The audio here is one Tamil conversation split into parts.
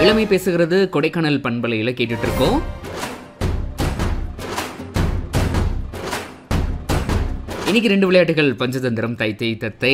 இளமை பேசுகிறது கொடைக்கானல் பண்பலையில கேட்டுட்டு இருக்கோம் இன்னைக்கு ரெண்டு விளையாட்டுகள் பஞ்சதந்திரம் தைத்தை தத்தை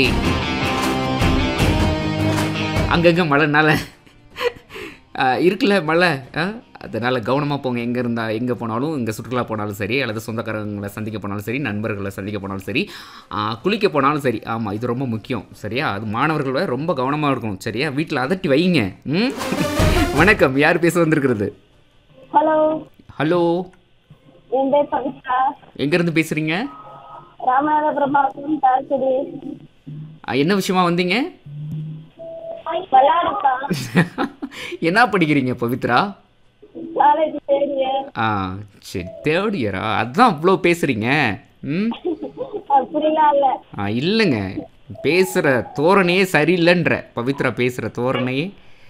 அங்கங்க மழைனால ஆஹ், இருக்குல்ல மழை ஆ? அதனால கவனமாக போங்க எங்கே இருந்தா எங்கே போனாலும் இங்கே சுற்றுலா போனாலும் சரி அல்லது சொந்தக்காரங்களை சந்திக்க போனாலும் சரி நண்பர்களை சந்திக்க போனாலும் சரி ஆஹ், குளிக்க போனாலும் சரி ஆமாம் இது ரொம்ப முக்கியம் சரியா அது மாணவர்களை ரொம்ப கவனமாக இருக்கணும் சரியா வீட்டில் அதட்டி வைங்க ம் வணக்கம் யார் பேச வந்திருக்கிறது ஹலோ ஹலோ என் பேர் பவித்ரா எங்கேருந்து பேசுகிறீங்க ராமநாதபுரம் மாவட்டம் தாக்குடி என்ன விஷயமா வந்தீங்க விளையாடுப்பா என்ன படிக்கிறீங்க பவித்ரா காலேஜ் தேடிய ஆ சரி தேர்ட் இயரா அதான் அவ்வளோ பேசுகிறீங்க ம் அப்படிலாம் இல்ல ஆ இல்லைங்க பேசுகிற தோரணையே சரியில்லைன்ற பவித்ரா பேசுகிற தோரணையே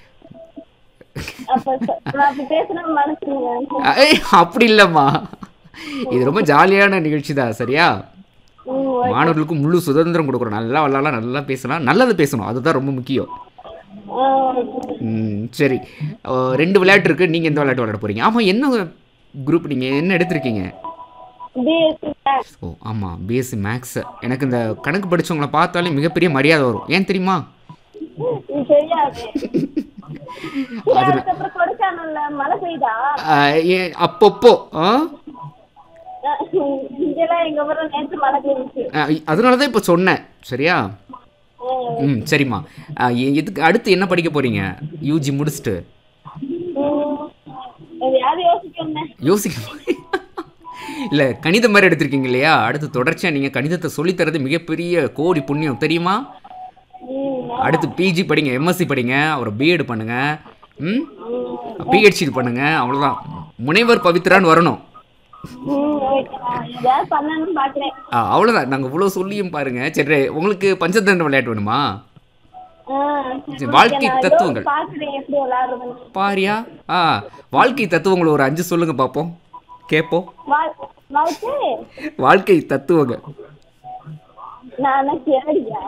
அப்ப ச- நான் அப்படி பேசுன மனசுங்க ஏய் அப்படி இல்லைம்மா இது ரொம்ப ஜாலியான நிகழ்ச்சி தான் சரியா ம், மாணவர்களுக்கு முழு சுதந்திரம் கொடுக்குறோம் நல்லா விளாட்லாம் நல்லா பேசலாம் நல்லது பேசணும் அதுதான் ரொம்ப முக்கியம் ஆ, ம் சரி ஆ, ரெண்டு விளையாட்டு இருக்குது நீங்கள் எந்த விளையாட்டு விளையாட போகிறீங்க ஆமாம் என்ன குரூப் நீங்கள் என்ன எடுத்திருக்கீங்க BSc Maths. ஓ ஆமாம் பிஎஸ்சி மேக்ஸ் எனக்கு இந்த கணக்கு படிச்சவங்கள பார்த்தாலே மிகப்பெரிய மரியாதை வரும் ஏன் தெரியுமா இது தெரியாது சரி, அதுக்கப்புறம் கொடைக்கானல்ல மழை பெய்தா ஆ, ஏ- அப்பப்போ ஆ அஹ், இங்கெல்லாம் எங்க ஊர்ல நேற்று மழை பெய்யுச்சு ஆ, அதனால தான் இப்போ சொன்னேன் சரியா ம், ம் சரிம்மா ஆ, எ- இதுக்கு அடுத்து என்ன படிக்க போகிறீங்க யூஜி முடிச்சுட்டு ம். எதையாவது யோசிக்கணும் யோசிக்க இல்லை கணிதம் மாதிரி எடுத்திருக்கீங்க இல்லையா அடுத்து தொடர்ச்சியாக நீங்கள் கணிதத்தை சொல்லித்தரது மிகப்பெரிய கோடி புண்ணியம் தெரியுமா ம், அடுத்து பிஜி படிங்க எம்எஸ்சி படிங்க அப்புறம் பிஎட் பண்ணுங்க ம் பிஹெச்டி பண்ணுங்க அவ்வளோதான் முனைவர் பவித்ரான்னு வரணும் ம், okay. நான் எதையாவது பண்ணணும்னு பாக்குறேன் ஆ அவ்வளோதான் நாங்கள் இவ்வளோ சொல்லியும் பாருங்க சரி உங்களுக்கு பஞ்சதந்திர விளையாட்டு வேணுமா ஆ, சரி, வாழ்க்கை நான் ஏதோ தத்துவங்கள். பாக்குறேன் எப்படி விளையாடுறதுன்னு பாரியா ஆ வாழ்க்கை தத்துவங்களை ஒரு அஞ்சு சொல்லுங்க பார்ப்போம் கேட்போம் வாழ்- வாழ்க்கை வாழ்க்கை தத்துவங்கள் நான் கேடியா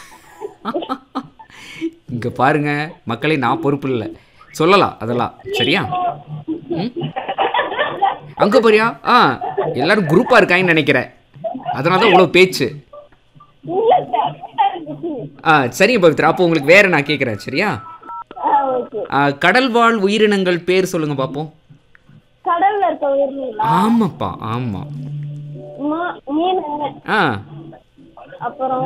இங்கே பாருங்க மக்களே நான் பொறுப்பு இல்லை சொல்லலாம் அதெல்லாம் சரியா ம் அங்கே போறியா ஆ எல்லாரும் குரூப்பாக இருக்காங்கன்னு நினைக்கிறேன் அதனால தான் இவ்வளோ பேச்சு இல்ல சார் இருந்துச்சு ஆ சரிங்க பவித்ரா அப்போ உங்களுக்கு வேற நான் கேட்குறேன் சரியா ஆ ஓகே ஆ, கடல்வாழ் உயிரினங்கள் பேர் சொல்லுங்க பார்ப்போம் கடல்ல இருக்க உயிரினங்களா ஆமாப்பா ஆமாம் ம- மீன் ஆ அப்புறம்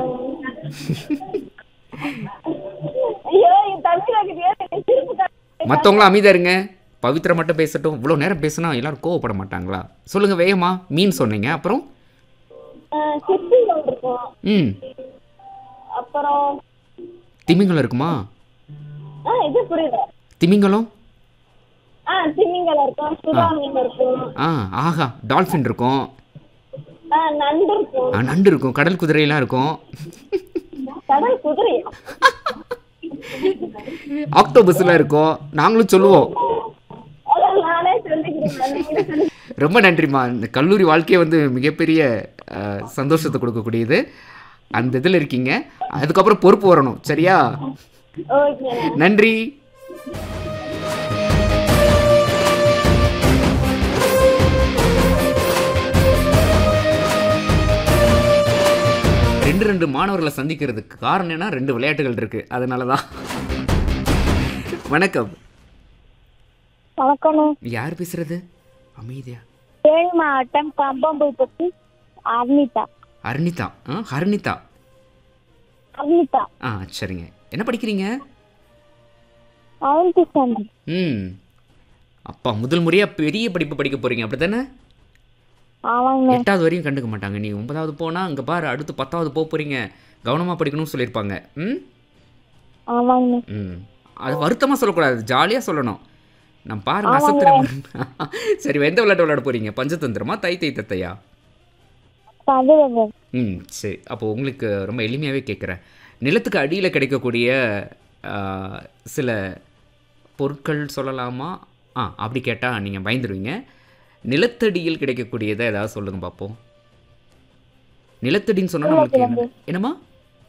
ஐயோ என் தமிழ் ஆகுது திருப்பி தான் மற்றவங்களும் அமைதியா இருங்க பவித்ரா மட்டும் பேசட்டும் இவ்வளோ நேரம் பேசினா எல்லாரும் கோவப்பட மாட்டாங்களா சொல்லுங்க வேகமா மீன் சொன்னீங்க அப்புறம் சிப்பிகள் இருக்கும் ம் அப்புறம் திமிங்கலம் இருக்குமா ஆ இது புரியல திமிங்கலம் ஆ திமிங்கலம் இருக்கும் சுறா மீன் இருக்கும் ஆ ஆஹா டால்ஃபின் இருக்கும் ஆ நண்டு இருக்கும் ஆ, நண்டு இருக்கும் கடல் குதிரையெல்லாம் இருக்கும் கடல் குதிரை ஆக்டோபஸ்லாம் இருக்கும் நாங்களும் சொல்லுவோம் அதான் நானே சொல்லிக்கிறேன் நீங்களே சொல்லுங்க. ரொம்ப நன்றிம்மா இந்த கல்லூரி வாழ்க்கையே வந்து மிகப்பெரிய ஆ, சந்தோஷத்தை கொடுக்கக்கூடியது அந்த இதில் இருக்கீங்க அதுக்கப்புறம் பொறுப்பு வரணும் சரியா ஓகே நன்றி ரெண்டு ரெண்டு மாணவர்களை சந்திக்கிறதுக்கு காரணம் என்ன ரெண்டு விளையாட்டுகள் இருக்கு அதனால தான் வணக்கம் வணக்கம் யார் பேசுறது அமைதியா தேனி மாவட்டம் கம்பம்புப்பட்டி அர்னிதா அர்னிதா ஆ ஹர்னிதா அர்னிதா ஆ சரிங்க என்ன படிக்கிறீங்க நைன்டி ஸ்டாண்டர்ட் ம் அப்பா முதல் முறையாக பெரிய படிப்பு படிக்க போறீங்க அப்படி தானே ஆமாங்க எட்டாவது வரையும் கண்டுக்க மாட்டாங்க நீ ஒன்பதாவது போனால் அங்கே பாரு அடுத்து பத்தாவது போக போகிறீங்க கவனமாக படிக்கணும்னு சொல்லியிருப்பாங்க ம் ஆமாங்க ம் அது வருத்தமாக சொல்லக்கூடாது ஜாலியாக சொல்லணும் நான் பாருங்க அசத்துறேன் சரி எந்த விளையாட்டு விளையாட போகிறீங்க பஞ்சதந்திரமா தை தை தத்தையா பதினஞ்சு ம் சரி அப்போ உங்களுக்கு ரொம்ப எளிமையாகவே கேட்குறேன் நிலத்துக்கு அடியில் கிடைக்கக்கூடிய ஆ, சில பொருட்கள் சொல்லலாமா ஆ அப்படி கேட்டால் நீங்கள் பயந்துருவீங்க நிலத்தடியில் கிடைக்கக்கூடியதை ஏதாவது சொல்லுங்கள் பார்ப்போம் நிலத்தடின்னு சொன்னால் நம்மளுக்கு என்ன என்னம்மா